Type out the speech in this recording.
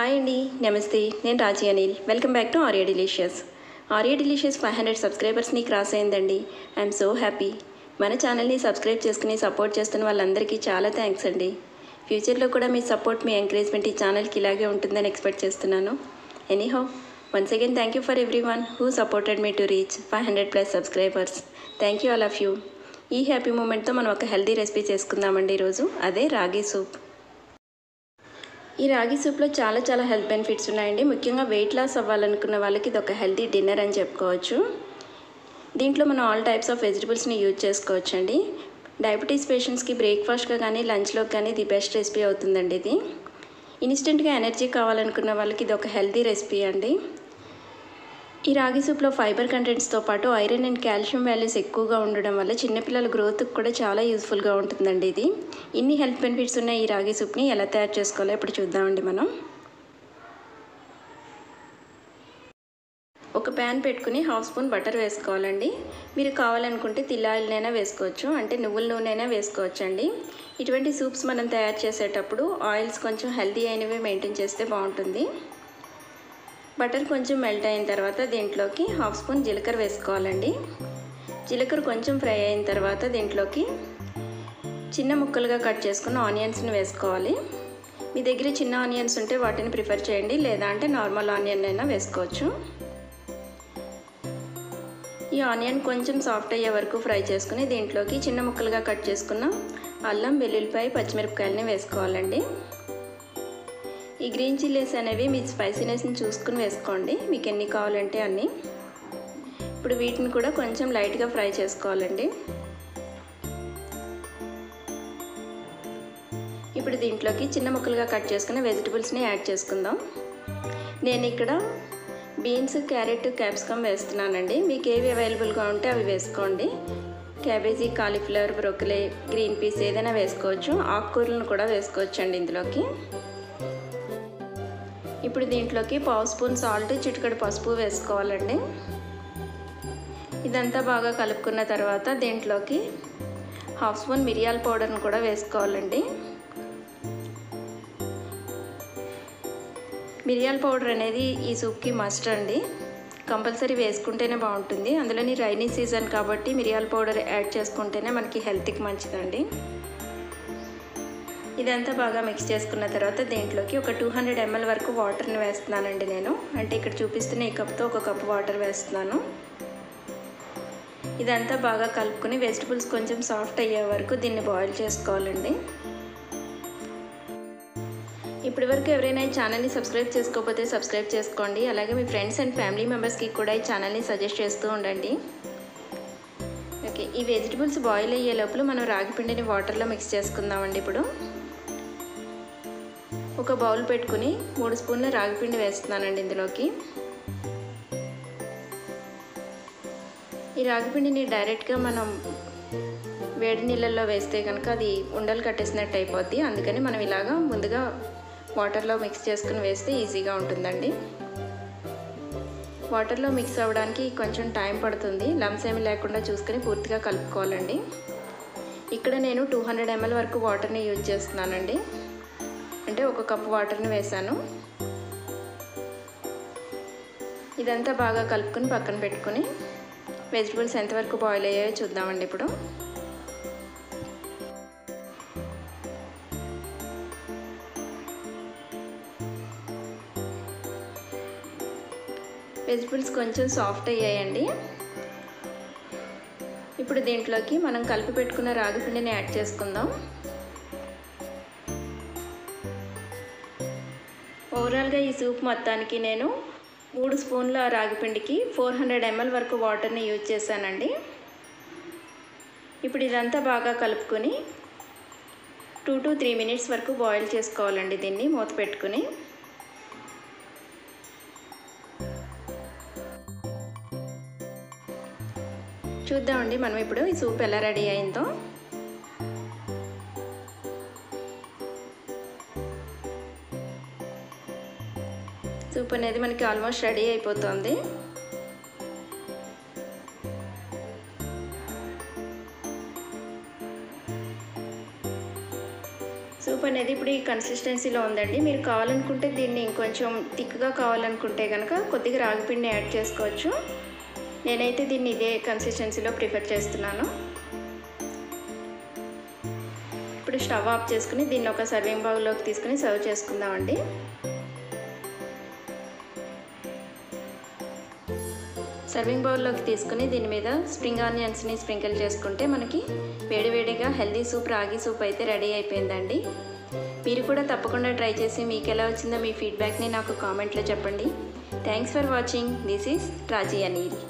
hi అండి నమస్తే నేను Raji Anil welcome back to Arya delicious Arya delicious five hundred సబ్స్క్రైబర్స్ని క్రాస్ అయిందండి ఐఎమ్ సో హ్యాపీ మన ఛానల్ని సబ్స్క్రైబ్ చేసుకుని సపోర్ట్ చేస్తున్న వాళ్ళందరికీ చాలా థ్యాంక్స్ అండి ఫ్యూచర్లో కూడా మీ సపోర్ట్ మీ ఎంకరేజ్మెంట్ ఈ ఛానల్కి ఇలాగే ఉంటుందని ఎక్స్పెక్ట్ చేస్తున్నాను anyhow once again thank you for every one who supported me to reach five hundred plus subscribers thank you all of you ఈ హ్యాపీ మూమెంట్తో మనం ఒక హెల్తీ రెసిపీ చేసుకుందామండి ఈరోజు అదే రాగి సూప్ ఈ రాగి సూప్లో చాలా చాలా హెల్త్ బెనిఫిట్స్ ఉన్నాయండి ముఖ్యంగా వెయిట్ లాస్ అవ్వాలనుకున్న వాళ్ళకి ఇది ఒక హెల్తీ డిన్నర్ అని చెప్పుకోవచ్చు దీంట్లో మనం ఆల్ టైప్స్ ఆఫ్ వెజిటబుల్స్ని యూజ్ చేసుకోవచ్చు అండి డయాబెటీస్ పేషెంట్స్కి బ్రేక్ఫాస్ట్గా కానీ లంచ్లోకి కానీ ఇది బెస్ట్ రెసిపీ అవుతుందండి ఇది ఇన్స్టెంట్గా ఎనర్జీ కావాలనుకున్న వాళ్ళకి ఇది ఒక హెల్తీ రెసిపీ అండి ఈ రాగి సూప్లో ఫైబర్ కంటెంట్స్తో పాటు ఐరన్ అండ్ కాల్షియం వాల్యూస్ ఎక్కువగా ఉండడం వల్ల చిన్నపిల్లల గ్రోత్కి కూడా చాలా యూస్ఫుల్గా ఉంటుందండి ఇది ఇన్ని హెల్త్ బెనిఫిట్స్ ఉన్న ఈ రాగి సూప్ని ఎలా తయారు చేసుకోవాలో ఇప్పుడు చూద్దామండి మనం ఒక ప్యాన్ పెట్టుకుని హాఫ్ స్పూన్ బటర్ వేసుకోవాలండి మీరు కావాలనుకుంటే తిల్లాయిలనైనా వేసుకోవచ్చు అంటే నువ్వుల నూనె వేసుకోవచ్చు అండి ఇటువంటి సూప్స్ మనం తయారు చేసేటప్పుడు ఆయిల్స్ కొంచెం హెల్తీ అయినవి మెయింటైన్ చేస్తే బాగుంటుంది బటర్ కొంచెం మెల్ట్ అయిన తర్వాత దీంట్లోకి హాఫ్ స్పూన్ జీలకర్ర వేసుకోవాలండి జీలకర్ర కొంచెం ఫ్రై అయిన తర్వాత దీంట్లోకి చిన్న ముక్కలుగా కట్ చేసుకున్న ఆనియన్స్ని వేసుకోవాలి మీ దగ్గర చిన్న ఆనియన్స్ ఉంటే వాటిని ప్రిఫర్ చేయండి లేదా అంటే నార్మల్ ఆనియన్ అయినా వేసుకోవచ్చు ఈ ఆనియన్ కొంచెం సాఫ్ట్ అయ్యే వరకు ఫ్రై చేసుకుని దీంట్లోకి చిన్న ముక్కలుగా కట్ చేసుకున్న అల్లం వెల్లుల్లిపాయ పచ్చిమిరపకాయలని వేసుకోవాలండి ఈ గ్రీన్ చిల్లీస్ అనేవి మీ స్పైసీనెస్ని చూసుకుని వేసుకోండి మీకు ఎన్ని కావాలంటే అన్ని ఇప్పుడు వీటిని కూడా కొంచెం లైట్గా ఫ్రై చేసుకోవాలండి ఇప్పుడు దీంట్లోకి చిన్న ముక్కలుగా కట్ చేసుకున్న వెజిటబుల్స్ని యాడ్ చేసుకుందాం నేను ఇక్కడ బీన్స్ క్యారెట్ క్యాప్సికమ్ వేస్తున్నానండి మీకు ఏవి అవైలబుల్గా ఉంటే అవి వేసుకోండి cabbage cauliflower broccoli green peas ఏదైనా వేసుకోవచ్చు ఆకుకూరలను కూడా వేసుకోవచ్చు అండి ఇందులోకి ఇప్పుడు దీంట్లోకి పావు స్పూన్ సాల్ట్ చిటికడు పసుపు వేసుకోవాలండి ఇదంతా బాగా కలుపుకున్న తర్వాత దీంట్లోకి హాఫ్ స్పూన్ మిరియాల పౌడర్ని కూడా వేసుకోవాలండి మిరియాల పౌడర్ అనేది ఈ సూప్కి మస్ట్ అండి కంపల్సరీ వేసుకుంటేనే బాగుంటుంది అందులోని రైనీ సీజన్ కాబట్టి మిరియాల పౌడర్ యాడ్ చేసుకుంటేనే మనకి హెల్త్కి మంచిదండి ఇదంతా బాగా మిక్స్ చేసుకున్న తర్వాత దీంట్లోకి ఒక టూ హండ్రెడ్ ఎంఎల్ వరకు వాటర్ని వేస్తున్నానండి నేను అంటే ఇక్కడ చూపిస్తున్న ఈ కప్తో ఒక కప్ వాటర్ వేస్తున్నాను ఇదంతా బాగా కలుపుకొని వెజిటబుల్స్ కొంచెం సాఫ్ట్ అయ్యే వరకు దీన్ని బాయిల్ చేసుకోవాలండి ఇప్పటి వరకు ఎవరైనా ఈ ఛానల్ని సబ్స్క్రైబ్ చేసుకోకపోతే సబ్స్క్రైబ్ చేసుకోండి అలాగే మీ ఫ్రెండ్స్ అండ్ ఫ్యామిలీ మెంబర్స్కి కూడా ఈ ఛానల్ని సజెస్ట్ చేస్తూ ఉండండి ఓకే ఈ వెజిటబుల్స్ బాయిల్ అయ్యే లోపల మనం రాగిపిండిని వాటర్లో మిక్స్ చేసుకుందామండి ఇప్పుడు ఒక బౌల్ పెట్టుకుని మూడు స్పూన్ల రాగిపిండి వేస్తున్నానండి ఇందులోకి ఈ రాగిపిండిని డైరెక్ట్గా మనం వేడి నీళ్ళల్లో వేస్తే కనుక అది ఉండలు కట్టేసినట్టు అయిపోద్ది అందుకని మనం ఇలాగా ముందుగా వాటర్లో మిక్స్ చేసుకుని వేస్తే ఈజీగా ఉంటుందండి వాటర్లో మిక్స్ అవ్వడానికి కొంచెం టైం పడుతుంది లమ్స్ ఏమి లేకుండా చూసుకొని పూర్తిగా కలుపుకోవాలండి ఇక్కడ నేను టూ హండ్రెడ్ ఎంఎల్ వరకు వాటర్ని యూజ్ చేస్తున్నానండి అంటే ఒక కప్పు వాటర్ని వేసాను ఇదంతా బాగా కలుపుకొని పక్కన పెట్టుకొని వెజిటబుల్స్ ఎంతవరకు బాయిల్ అయ్యాయో చూద్దామండి ఇప్పుడు వెజిటబుల్స్ కొంచెం సాఫ్ట్ అయ్యాయండి ఇప్పుడు దీంట్లోకి మనం కలిపి పెట్టుకున్న రాగి పిండిని యాడ్ చేసుకుందాం ఓవరాల్గా ఈ సూప్ మొత్తానికి నేను మూడు స్పూన్ల రాగిపిండికి ఫోర్ హండ్రెడ్ ఎంఎల్ వరకు వాటర్ని యూజ్ చేశానండి ఇప్పుడు ఇదంతా బాగా కలుపుకొని టూ టు త్రీ మినిట్స్ వరకు బాయిల్ చేసుకోవాలండి దీన్ని మూత పెట్టుకుని చూద్దామండి మనం ఇప్పుడు ఈ సూప్ ఎలా రెడీ అయిందో సూప్ అనేది మనకి ఆల్మోస్ట్ రెడీ అయిపోతుంది సూప్ అనేది ఇప్పుడు ఈ కన్సిస్టెన్సీలో ఉందండి మీరు కావాలనుకుంటే దీన్ని ఇంకొంచెం థిక్గా కావాలనుకుంటే కనుక కొద్దిగా రాగిపిండి యాడ్ చేసుకోవచ్చు నేనైతే దీన్ని ఇదే కన్సిస్టెన్సీలో ప్రిఫర్ చేస్తున్నాను ఇప్పుడు స్టవ్ ఆఫ్ చేసుకుని దీన్ని ఒక సర్వింగ్ బౌల్లోకి తీసుకుని సర్వ్ చేసుకుందామండి సర్వింగ్ బౌల్లోకి తీసుకుని దీని మీద స్ప్రింగ్ ఆనియన్స్ని స్ప్రింకిల్ చేసుకుంటే మనకి వేడివేడిగా హెల్దీ సూప్ రాగి సూప్ అయితే రెడీ అయిపోయిందండి మీరు కూడా తప్పకుండా ట్రై చేసి మీకు ఎలా వచ్చిందో మీ ఫీడ్బ్యాక్ని నాకు కామెంట్లో చెప్పండి thanks for watching this is Raji Anil